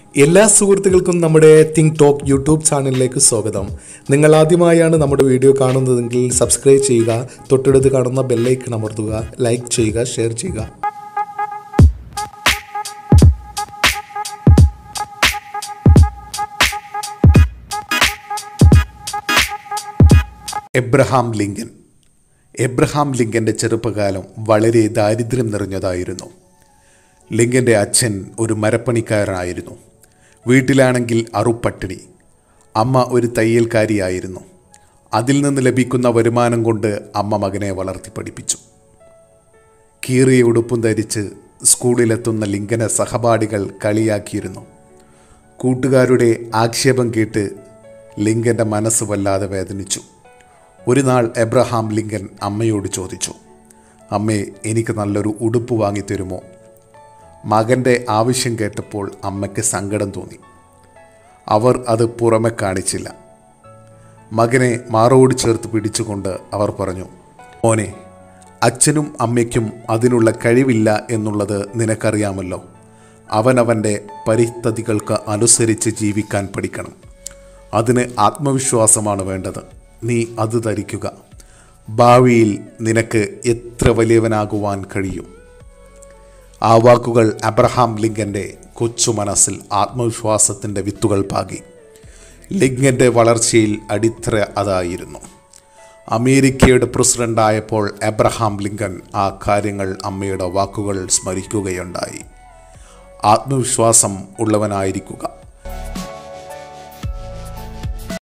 എല്ലാ സുഹൃത്തുക്കൾക്കും നമ്മുടെ തിങ്ക് ടോക്ക് യൂട്യൂബ് ചാനലിലേക്ക് സ്വാഗതം നിങ്ങൾ ആദ്യമായാണ് നമ്മുടെ വീഡിയോ കാണുന്നതെങ്കിൽ സബ്സ്ക്രൈബ് ചെയ്യുക തൊട്ടടുത്ത് കാണുന്ന ബെല്ലൈക്കൺ അമർത്തുക ലൈക്ക് ചെയ്യുക ഷെയർ ചെയ്യുക എബ്രഹാം ലിങ്കൻ എബ്രഹാം ലിങ്കൻ്റെ ചെറുപ്പകാലം വളരെ ദാരിദ്ര്യം നിറഞ്ഞതായിരുന്നു ലിങ്കൻ്റെ അച്ഛൻ ഒരു മരപ്പണിക്കാരനായിരുന്നു വീട്ടിലാണെങ്കിൽ അറുപ്പട്ടിണി അമ്മ ഒരു തയ്യൽക്കാരിയായിരുന്നു അതിൽ നിന്ന് ലഭിക്കുന്ന വരുമാനം കൊണ്ട് അമ്മ മകനെ വളർത്തി പഠിപ്പിച്ചു കീറിയ ഉടുപ്പും ധരിച്ച് സ്കൂളിലെത്തുന്ന ലിങ്കനെ സഹപാഠികൾ കളിയാക്കിയിരുന്നു കൂട്ടുകാരുടെ ആക്ഷേപം കേട്ട് ലിങ്കൻ്റെ മനസ്സ് വല്ലാതെ വേദനിച്ചു ഒരു നാൾ എബ്രഹാം ലിങ്കൻ അമ്മയോട് ചോദിച്ചു അമ്മേ എനിക്ക് നല്ലൊരു ഉടുപ്പ് വാങ്ങിത്തരുമോ മകൻ്റെ ആവശ്യം കേട്ടപ്പോൾ അമ്മയ്ക്ക് സങ്കടം തോന്നി അവർ അത് പുറമെ കാണിച്ചില്ല മകനെ മാറോട് ചേർത്ത് പിടിച്ചുകൊണ്ട് അവർ പറഞ്ഞു മോനെ അച്ഛനും അമ്മയ്ക്കും അതിനുള്ള കഴിവില്ല എന്നുള്ളത് നിനക്കറിയാമല്ലോ അവനവൻ്റെ പരിസ്ഥിതികൾക്ക് അനുസരിച്ച് ജീവിക്കാൻ പഠിക്കണം അതിന് ആത്മവിശ്വാസമാണ് വേണ്ടത് നീ അത് ധരിക്കുക ഭാവിയിൽ നിനക്ക് എത്ര വലിയവനാകുവാൻ കഴിയും ആ വാക്കുകൾ അബ്രഹാം ലിങ്കൻ്റെ കൊച്ചു മനസ്സിൽ ആത്മവിശ്വാസത്തിൻ്റെ വിത്തുകൾ പാകി ലിങ്കൻ്റെ വളർച്ചയിൽ അടിത്തറ അതായിരുന്നു അമേരിക്കയുടെ പ്രസിഡൻ്റായപ്പോൾ എബ്രഹാം ലിങ്കൻ ആ കാര്യങ്ങൾ അമ്മയുടെ വാക്കുകൾ സ്മരിക്കുകയുണ്ടായി ആത്മവിശ്വാസം ഉള്ളവനായിരിക്കുക